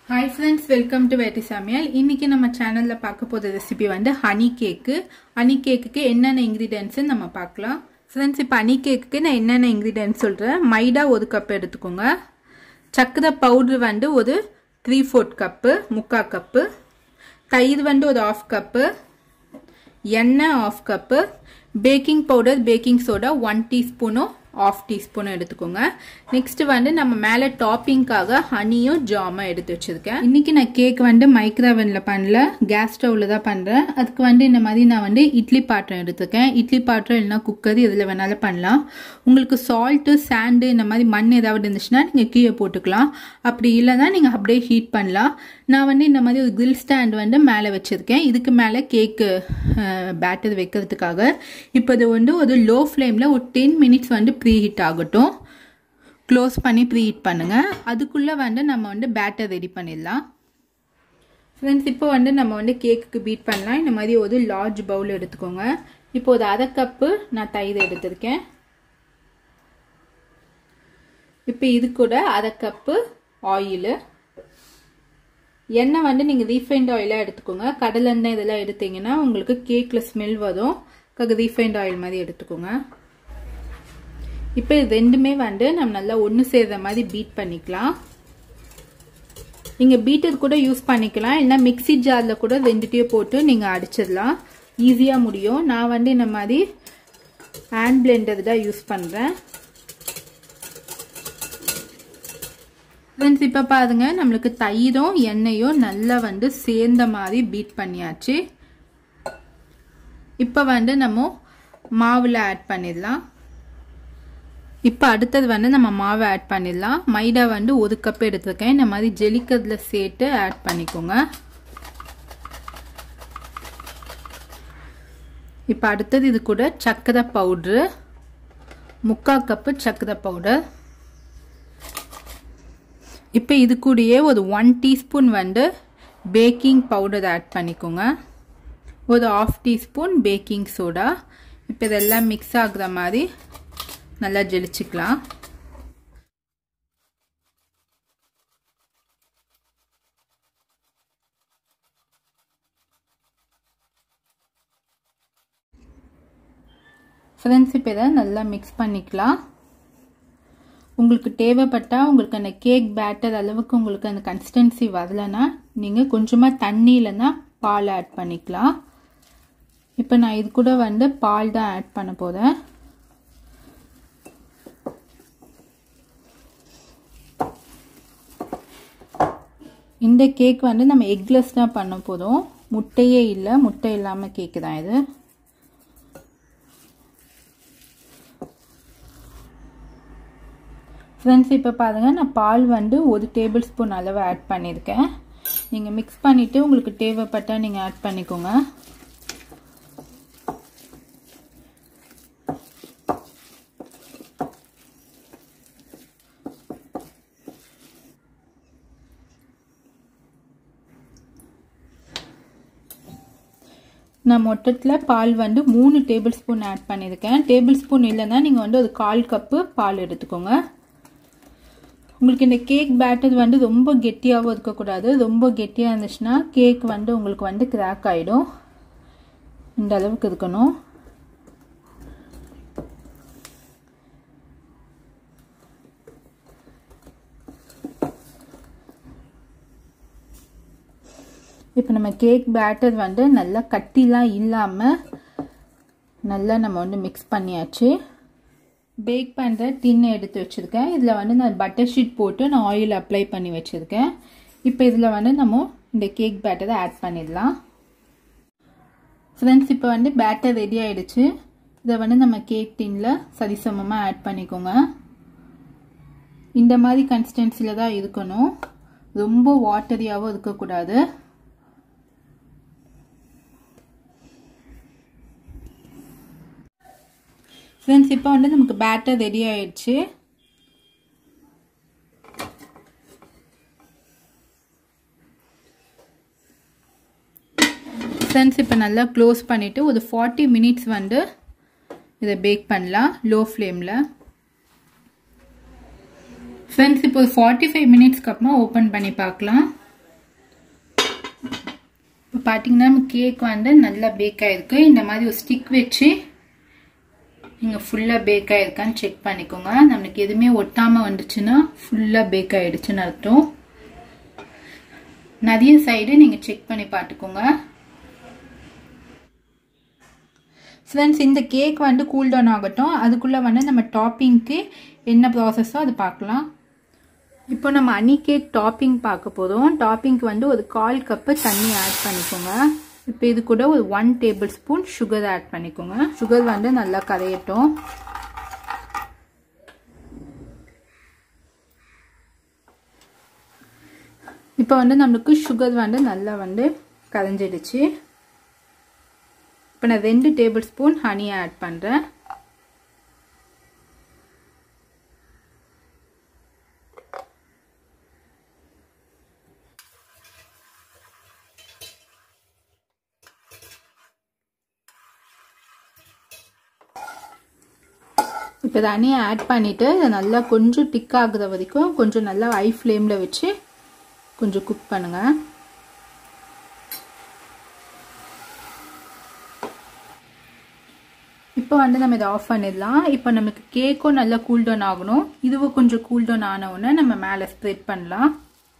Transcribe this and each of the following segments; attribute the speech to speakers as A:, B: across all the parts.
A: hi friends welcome to வேட்டி சமையல் இன்னைக்கு நம்ம சேனலில் பார்க்க போகிற ரெசிபி வந்து ஹனி கேக்கு ஹனி கேக்குக்கு என்னென்ன இன்க்ரீடியன்ட்ஸு நம்ம பார்க்கலாம் ஃப்ரெண்ட்ஸ் இப்போ ஹனி கேக்குக்கு நான் என்னென்ன இன்க்ரீடியன்ட்ஸ் சொல்கிறேன் மைதா ஒரு கப் எடுத்துக்கோங்க சக்கரை பவுட்ரு வந்து ஒரு த்ரீ ஃபோர்த் கப்பு முக்கால் கப்பு தயிர் வந்து ஒரு ஆஃப் கப்பு எண்ணெய் half cup baking powder baking soda one டீஸ்பூனும் ஆஃப் டீஸ்பூன் எடுத்துக்கோங்க நெக்ஸ்ட் வந்து நம்ம மேலே டாப்பிங்காக ஹனியும் ஜாமும் எடுத்து வச்சிருக்கேன் இன்னைக்கு நான் கேக் வந்து மைக்ரோவனில் பண்ணல கேஸ் ஸ்டவ்ல தான் பண்ணுறேன் அதுக்கு வந்து இந்த மாதிரி நான் வந்து இட்லி பாத்திரம் எடுத்துருக்கேன் இட்லி பாத்திரம் இல்லைனா குக்கர் இதில் வேணாலும் பண்ணலாம் உங்களுக்கு சால்ட்டு சாண்டு இந்த மாதிரி மண் ஏதாவது இருந்துச்சுன்னா நீங்கள் கீழே போட்டுக்கலாம் அப்படி இல்லைன்னா நீங்கள் அப்படியே ஹீட் பண்ணலாம் நான் வந்து இந்த மாதிரி ஒரு கிரில் ஸ்டாண்ட் வந்து மேலே வச்சுருக்கேன் இதுக்கு மேலே கேக்கு பேட்டர் வைக்கிறதுக்காக இப்போ இது வந்து ஒரு லோ ஃப்ளேமில் ஒரு டென் மினிட்ஸ் வந்து ப்ரீ ஹீட் ஆகட்டும் க்ளோஸ் பண்ணி ப்ரீ ஹீட் பண்ணுங்கள் அதுக்குள்ளே வந்து நம்ம வந்து பேட்டர் ரெடி பண்ணிடலாம் ஃப்ரெண்ட்ஸ் இப்போ வந்து நம்ம வந்து கேக்குக்கு பீட் பண்ணலாம் இந்த மாதிரி ஒரு லார்ஜ் பவுல் எடுத்துக்கோங்க இப்போ ஒரு அரை கப்பு நான் தயிர் எடுத்திருக்கேன் இப்போ இது கூட அரை கப்பு ஆயிலு எண்ணெய் வந்து நீங்கள் ரீஃபைண்ட் ஆயிலாக எடுத்துக்கோங்க கடல் எண்ணெய் இதெல்லாம் எடுத்தீங்கன்னா உங்களுக்கு கேக்கில் ஸ்மெல் வரும் அதுக்காக ரீஃபைண்ட் ஆயில் மாதிரி எடுத்துக்கோங்க இப்போ இது ரெண்டுமே வந்து நம்ம நல்லா ஒன்று சேர்ற மாதிரி பீட் பண்ணிக்கலாம் நீங்கள் பீட்டர் கூட யூஸ் பண்ணிக்கலாம் இல்லைனா மிக்சி ஜாரில் கூட ரெண்டுத்தையும் போட்டு நீங்கள் அடிச்சிடலாம் ஈஸியாக முடியும் நான் வந்து இந்த மாதிரி ஹேண்ட் பிளெண்டர் தான் யூஸ் பண்ணுறேன் ஃப்ரெண்ட்ஸ் இப்போ பாருங்க நம்மளுக்கு தயிரும் எண்ணெயும் நல்லா வந்து சேர்ந்த மாதிரி பீட் பண்ணியாச்சு இப்போ வந்து நம்ம மாவில் ஆட் பண்ணிடலாம் இப்போ அடுத்தது வந்து நம்ம மாவை ஆட் பண்ணிடலாம் மைதா வந்து ஒரு கப் எடுத்துருக்கேன் இந்த மாதிரி ஜெலிக்கதில் சேர்த்து ஆட் பண்ணிக்கோங்க இப்போ அடுத்தது இது கூட சர்க்கரை பவுட்ரு முக்கால் கப்பு சர்க்கரை பவுடர் இப்போ இது கூடயே ஒரு ஒன் டீஸ்பூன் வந்து பேக்கிங் பவுடர் ஆட் பண்ணிக்கோங்க ஒரு ஆஃப் டீஸ்பூன் பேக்கிங் சோடா இப்போ இதெல்லாம் மிக்ஸ் ஆகுற மாதிரி நல்லா ஜெலிச்சுக்கலாம் ஃப்ரெண்ட்ஸ் இப்போ இதை நல்லா மிக்ஸ் பண்ணிக்கலாம் உங்களுக்கு தேவைப்பட்டால் உங்களுக்கு அந்த கேக் பேட்டர் அளவுக்கு உங்களுக்கு அந்த கன்சிஸ்டன்சி வரலன்னா நீங்கள் கொஞ்சமாக தண்ணி இல்லைன்னா பால் ஆட் பண்ணிக்கலாம் இப்போ நான் இது கூட வந்து பால் தான் ஆட் பண்ண போகிறேன் இந்த கேக் வந்து நம்ம எக்லெஸ் தான் பண்ண போதும் முட்டையே இல்லை முட்டை இல்லாமல் கேக்கு தான் இது ஃப்ரெண்ட்ஸ் இப்போ பாருங்கள் நான் பால் வந்து ஒரு டேபிள் ஸ்பூன் அளவு ஆட் பண்ணியிருக்கேன் நீங்கள் மிக்ஸ் பண்ணிவிட்டு உங்களுக்கு தேவைப்பட்டால் நீங்கள் ஆட் பண்ணிக்கோங்க நான் மொத்தத்தில் பால் வந்து மூணு டேபிள் ஸ்பூன் ஆட் பண்ணியிருக்கேன் டேபிள் ஸ்பூன் இல்லைன்னா நீங்கள் வந்து ஒரு கால் கப்பு பால் எடுத்துக்கோங்க உங்களுக்கு இந்த கேக் பேட்டர் வந்து ரொம்ப கெட்டியாகவும் இருக்கக்கூடாது ரொம்ப கெட்டியாக இருந்துச்சுன்னா கேக் வந்து உங்களுக்கு வந்து கிராக் ஆகிடும் இந்த அளவுக்கு இருக்கணும் இப்போ நம்ம கேக் பேட்டர் வந்து நல்லா கட்டிலாம் இல்லாமல் நல்லா நம்ம வந்து மிக்ஸ் பண்ணியாச்சு பேக் பண்ணுற டின்னை எடுத்து வச்சுருக்கேன் இதில் வந்து நான் பட்டர் ஷீட் போட்டு நான் ஆயில் அப்ளை பண்ணி வச்சுருக்கேன் இப்போ இதில் வந்து நம்ம இந்த கேக் பேட்டரை ஆட் பண்ணிடலாம் ஃப்ரெண்ட்ஸ் இப்போ வந்து பேட்டர் ரெடி ஆகிடுச்சு இதை வந்து நம்ம கேக் டின்னில் சரிசமமாக ஆட் பண்ணிக்கோங்க இந்த மாதிரி கன்சிஸ்டன்சியில் தான் இருக்கணும் ரொம்ப வாட்டரியாகவும் இருக்கக்கூடாது ஃப்ரெண்ட்ஸ் இப்போ வந்து நமக்கு பேட்டர் ரெடி ஆயிடுச்சு ஃப்ரெண்ட்ஸ் இப்போ நல்லா க்ளோஸ் பண்ணிவிட்டு ஒரு ஃபார்ட்டி மினிட்ஸ் வந்து இதை பேக் பண்ணலாம் லோ ஃப்ளேமில் ஃப்ரெண்ட்ஸ் இப்போ ஒரு ஃபார்ட்டி ஃபைவ் மினிட்ஸ்க்கு அப்புறமா ஓப்பன் பண்ணி பார்க்கலாம் இப்போ பார்த்தீங்கன்னா நம்ம கேக் வந்து நல்லா பேக் ஆகிருக்கு இந்த மாதிரி ஒரு ஸ்டிக் வச்சு நீங்கள் ஃபுல்லாக பேக் ஆகிருக்கான்னு செக் பண்ணிக்கோங்க நம்மளுக்கு எதுவுமே ஒட்டாமல் வந்துச்சுன்னா ஃபுல்லாக பேக் ஆகிடுச்சுன்னு அர்த்தம் நிறைய சைடு நீங்கள் செக் பண்ணி பார்த்துக்கோங்க ஃப்ரெண்ட்ஸ் இந்த கேக் வந்து கூல் டவுன் ஆகட்டும் அதுக்குள்ளே வந்து நம்ம டாப்பிங்க்கு என்ன ப்ராசஸோ அது பார்க்கலாம் இப்போ நம்ம அனி கேக் டாப்பிங் பார்க்க போதும் டாப்பிங்க்கு வந்து ஒரு கால் கப்பு தண்ணி ஆட் பண்ணிக்கோங்க இப்போ இது கூட ஒரு one tablespoon sugar add பண்ணிக்கோங்க சுகர் வந்து நல்லா கரையட்டும் இப்போ வந்து நம்மளுக்கு சுகர் வந்து நல்லா வந்து கரைஞ்சிடுச்சு இப்போ நான் ரெண்டு டேபிள் ஸ்பூன் ஹனி ஆட் பண்ணுறேன் இப்போ இதை ஹனியை ஆட் பண்ணிவிட்டு இதை நல்லா கொஞ்சம் திக் ஆகுற வரைக்கும் கொஞ்சம் நல்லா ஹை ஃப்ளேமில் வச்சு கொஞ்சம் குக் பண்ணுங்கள் இப்போ வந்து நம்ம இதை ஆஃப் பண்ணிடலாம் இப்போ நமக்கு கேக்கும் நல்லா கூல் டவுன் ஆகணும் இதுவும் கொஞ்சம் கூல் டவுன் ஆன உடனே நம்ம மேலே ஸ்ப்ரெட் பண்ணலாம்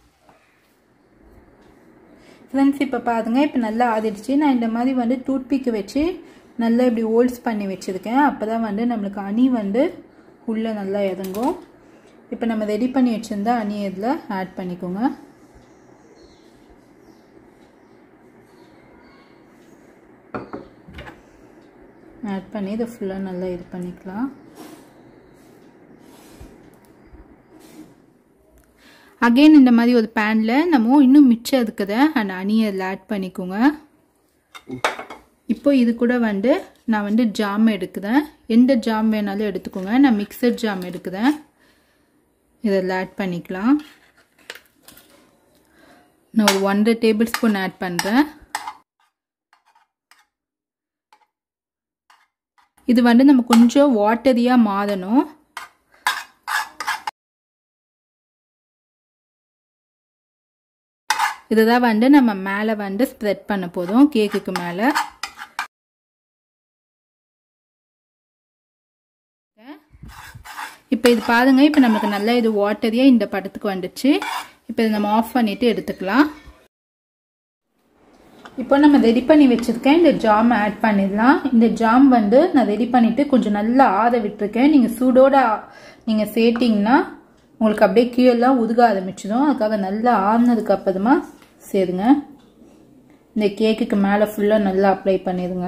A: ஃப்ரெண்ட்ஸ் இப்போ பாருங்க இப்போ நல்லா ஆதிடுச்சு நான் இந்த மாதிரி வந்து டூத்பிக் வச்சு நல்லா இப்படி ஹோல்ஸ் பண்ணி வச்சுருக்கேன் அப்போ தான் வந்து நம்மளுக்கு அணி வந்து உள்ளே நல்லா இறங்கும் இப்போ நம்ம ரெடி பண்ணி வச்சுருந்தா அணி இதில் ஆட் பண்ணிக்கோங்க ஆட் பண்ணி இதை ஃபுல்லாக நல்லா இது பண்ணிக்கலாம் அகெயின் இந்த மாதிரி ஒரு பேனில் நம்ம இன்னும் மிச்சம் இருக்குத அந்த அணியை அதில் ஆட் பண்ணிக்கோங்க இப்போ இது கூட வந்து நான் வந்து ஜாம் எடுக்குதேன் எந்த ஜாம் வேணாலும் எடுத்துக்கோங்க நான் மிக்சர் ஜாம் எடுக்குதேன் இதில் ஆட் பண்ணிக்கலாம் நான் ஒரு ஒன்றரை டேபிள் ஸ்பூன் ஆட் பண்ணுறேன் இது வந்து நம்ம கொஞ்சம் வாட்டரியாக மாறணும் இதுதான் வந்து நம்ம மேலே வந்து ஸ்ப்ரெட் பண்ண போதும் கேக்குக்கு மேலே இப்போ இது பாருங்க இப்போ நமக்கு நல்லா இது வாட்டரியாக இந்த படத்துக்கு வந்துச்சு இப்போ இதை நம்ம ஆஃப் பண்ணிவிட்டு எடுத்துக்கலாம் இப்போ நம்ம ரெடி பண்ணி வச்சுருக்கேன் இந்த ஜாம் ஆட் பண்ணிடலாம் இந்த ஜாம் வந்து நான் ரெடி பண்ணிவிட்டு கொஞ்சம் நல்லா ஆற விட்டுருக்கேன் நீங்கள் சூடோட நீங்கள் சேர்த்திங்கன்னா உங்களுக்கு அப்படியே கீழெல்லாம் உதுக ஆரம்பிச்சிடும் அதுக்காக நல்லா ஆறுனதுக்கு அப்புறமா சேருங்க இந்த கேக்குக்கு மேலே ஃபுல்லாக நல்லா அப்ளை பண்ணிடுங்க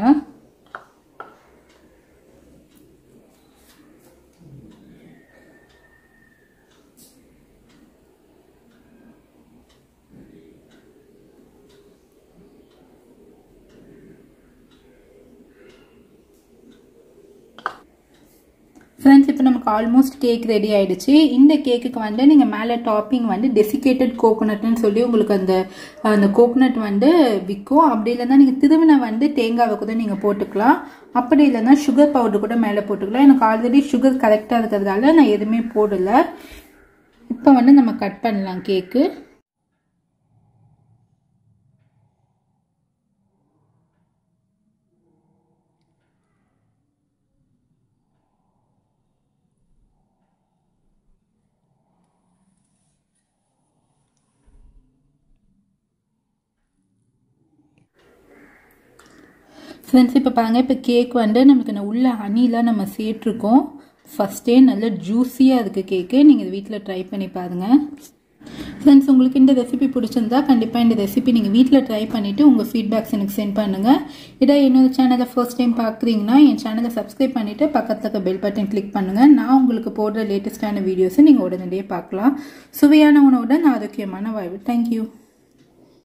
A: ஃப்ரெண்ட்ஸ் இப்போ நமக்கு ஆல்மோஸ்ட் கேக் ரெடி ஆயிடுச்சு இந்த கேக்குக்கு வந்து நீங்கள் மேலே டாப்பிங் வந்து டெசிகேட்டட் கோகோனட்னு சொல்லி உங்களுக்கு அந்த அந்த கோகோனட் வந்து விற்கும் அப்படி இல்லைன்னா நீங்கள் திருவினை வந்து தேங்காவை கூட நீங்கள் போட்டுக்கலாம் அப்படி இல்லைன்னா சுகர் பவுடர் கூட மேலே போட்டுக்கலாம் எனக்கு ஆல்ரெடி சுகர் கரெக்டாக இருக்கிறதுனால நான் எதுவுமே போடலை இப்போ வந்து நம்ம கட் பண்ணலாம் கேக்கு ஃப்ரெண்ட்ஸ் இப்போ பாருங்கள் இப்போ கேக் வந்து நமக்கு இந்த உள்ள ஹனிலாம் நம்ம சேர்ட்ருக்கோம் ஃபஸ்ட்டே நல்ல ஜூஸியாக இருக்குது கேக்கு நீங்கள் இது வீட்டில் ட்ரை பண்ணி பாருங்கள் ஃப்ரெண்ட்ஸ் உங்களுக்கு இந்த ரெசிபி பிடிச்சிருந்தா கண்டிப்பாக இந்த ரெசிபி நீங்கள் வீட்டில் ட்ரை பண்ணிவிட்டு உங்கள் ஃபீட்பேக்ஸ் எனக்கு சென்ட் பண்ணுங்கள் இதை என்னோட சேனலை ஃபர்ஸ்ட் டைம் பார்க்குறீங்கன்னா என் சேனலை சப்ஸ்கிரைப் பண்ணிவிட்டு பக்கத்தில் இருக்க பெல் பட்டன் கிளிக் பண்ணுங்கள் நான் உங்களுக்கு போடுற லேட்டஸ்ட்டான வீடியோஸை நீங்கள் உடனடியே பார்க்கலாம் சுவையான உணவுடன் ஆரோக்கியமான வாழ்வு தேங்க்யூ